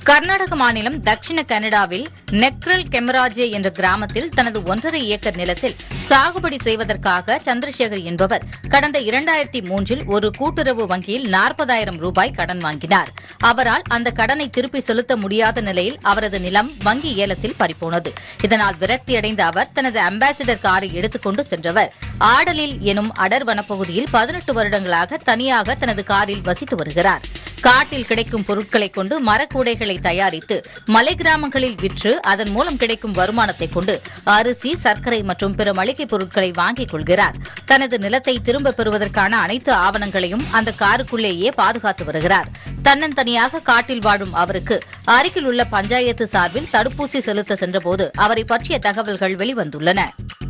கர்நாடக மாநிலம் தட்சிண கனடாவில் நெக்ரல் கெமராஜே என்ற கிராமத்தில் தனது ஒன்றரை ஏக்கர் நிலத்தில் சாகுபடி செய்வதற்காக சந்திரசேகர் என்பவர் கடந்த இரண்டாயிரத்தி மூன்றில் ஒரு கூட்டுறவு வங்கியில் நாற்பதாயிரம் ரூபாய் கடன் வாங்கினார் அவரால் அந்த கடனை திருப்பி செலுத்த முடியாத நிலையில் அவரது நிலம் வங்கி ஏலத்தில் பறிபோனது இதனால் விரக்தியடைந்த அவர் தனது அம்பாசிடர் காரை எடுத்துக்கொண்டு சென்றவர் ஆடலில் எனும் அடர் வனப்பகுதியில் பதினெட்டு வருடங்களாக தனியாக தனது காரில் வசித்து வருகிறார் காட்டில் கிடைக்கும் பொருட்களைக் கொண்டு மரக்கூடைகளை தயாரித்து மலை கிராமங்களில் விற்று அதன் மூலம் கிடைக்கும் வருமானத்தைக் கொண்டு அரிசி சர்க்கரை மற்றும் பிற மளிகைப் பொருட்களை வாங்கிக் கொள்கிறார் தனது நிலத்தை திரும்பப் பெறுவதற்கான அனைத்து ஆவணங்களையும் அந்த காருக்குள்ளேயே பாதுகாத்து வருகிறார் தன்னந்தனியாக காட்டில் வாழும் அவருக்கு அருகில் உள்ள பஞ்சாயத்து சார்பில் தடுப்பூசி செலுத்த சென்றபோது அவரை பற்றிய தகவல்கள் வெளிவந்துள்ளன